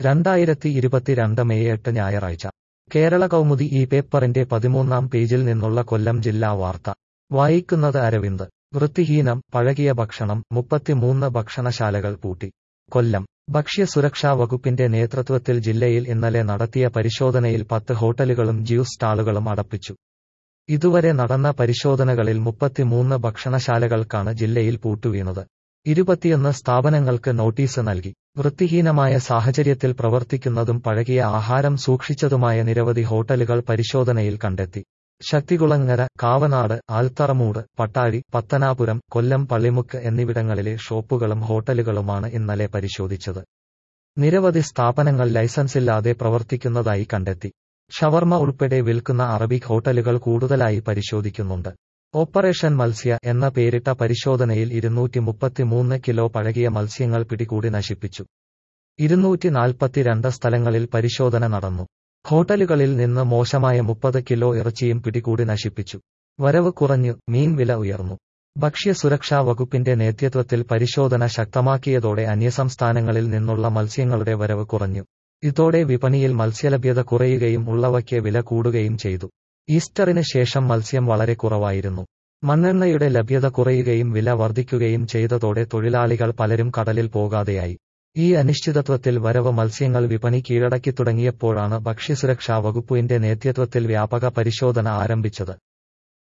രണ്ടായിരത്തി ഇരുപത്തിരണ്ട് മെയ് എട്ട് ഞായറാഴ്ച കേരള കൗമുദി ഈ പേപ്പറിന്റെ പതിമൂന്നാം പേജിൽ നിന്നുള്ള കൊല്ലം ജില്ലാ വാർത്ത വായിക്കുന്നത് അരവിന്ദ് വൃത്തിഹീനം പഴകിയ ഭക്ഷണം മുപ്പത്തിമൂന്ന് ഭക്ഷണശാലകൾ പൂട്ടി കൊല്ലം ഭക്ഷ്യസുരക്ഷാ വകുപ്പിന്റെ നേതൃത്വത്തിൽ ജില്ലയിൽ ഇന്നലെ നടത്തിയ പരിശോധനയിൽ പത്ത് ഹോട്ടലുകളും ജ്യൂസ് സ്റ്റാളുകളും അടപ്പിച്ചു ഇതുവരെ നടന്ന പരിശോധനകളിൽ മുപ്പത്തിമൂന്ന് ഭക്ഷണശാലകൾക്കാണ് ജില്ലയിൽ പൂട്ടുവീണത് ഇരുപത്തിയൊന്ന് സ്ഥാപനങ്ങൾക്ക് നോട്ടീസ് നൽകി വൃത്തിഹീനമായ സാഹചര്യത്തിൽ പ്രവർത്തിക്കുന്നതും പഴകിയ ആഹാരം സൂക്ഷിച്ചതുമായ നിരവധി ഹോട്ടലുകൾ പരിശോധനയിൽ കണ്ടെത്തി ശക്തികുളങ്ങര കാവനാട് ആൽത്തറമൂട് പട്ടാഴി പത്തനാപുരം കൊല്ലം പള്ളിമുക്ക് എന്നിവിടങ്ങളിലെ ഷോപ്പുകളും ഹോട്ടലുകളുമാണ് ഇന്നലെ പരിശോധിച്ചത് നിരവധി സ്ഥാപനങ്ങൾ ലൈസൻസില്ലാതെ പ്രവർത്തിക്കുന്നതായി കണ്ടെത്തി ഷവർമ ഉൾപ്പെടെ വിൽക്കുന്ന അറബിക് ഹോട്ടലുകൾ കൂടുതലായി പരിശോധിക്കുന്നുണ്ട് ഓപ്പറേഷൻ മത്സ്യ എന്ന പേരിട്ട പരിശോധനയിൽ ഇരുന്നൂറ്റി മുപ്പത്തിമൂന്ന് കിലോ പഴകിയ മത്സ്യങ്ങൾ പിടികൂടി നശിപ്പിച്ചു ഇരുന്നൂറ്റി നാൽപ്പത്തിരണ്ട് സ്ഥലങ്ങളിൽ പരിശോധന നടന്നു ഹോട്ടലുകളിൽ നിന്ന് മോശമായ മുപ്പത് കിലോ ഇറച്ചിയും പിടികൂടി നശിപ്പിച്ചു വരവ് കുറഞ്ഞു മീൻ വില ഉയർന്നു ഭക്ഷ്യസുരക്ഷാ വകുപ്പിന്റെ നേതൃത്വത്തിൽ പരിശോധന ശക്തമാക്കിയതോടെ അന്യസംസ്ഥാനങ്ങളിൽ നിന്നുള്ള മത്സ്യങ്ങളുടെ വരവ് കുറഞ്ഞു ഇതോടെ വിപണിയിൽ മത്സ്യലഭ്യത കുറയുകയും ഉള്ളവയ്ക്ക് വില കൂടുകയും ചെയ്തു ഈസ്റ്ററിന് ശേഷം മത്സ്യം വളരെ കുറവായിരുന്നു മണ്ണെണ്ണയുടെ ലഭ്യത കുറയുകയും വില വർദ്ധിക്കുകയും ചെയ്തതോടെ തൊഴിലാളികൾ പലരും കടലിൽ പോകാതെയായി ഈ അനിശ്ചിതത്വത്തിൽ വരവ് മത്സ്യങ്ങൾ വിപണി കീഴടക്കി തുടങ്ങിയപ്പോഴാണ് ഭക്ഷ്യസുരക്ഷാ വകുപ്പിന്റെ നേതൃത്വത്തിൽ വ്യാപക പരിശോധന ആരംഭിച്ചത്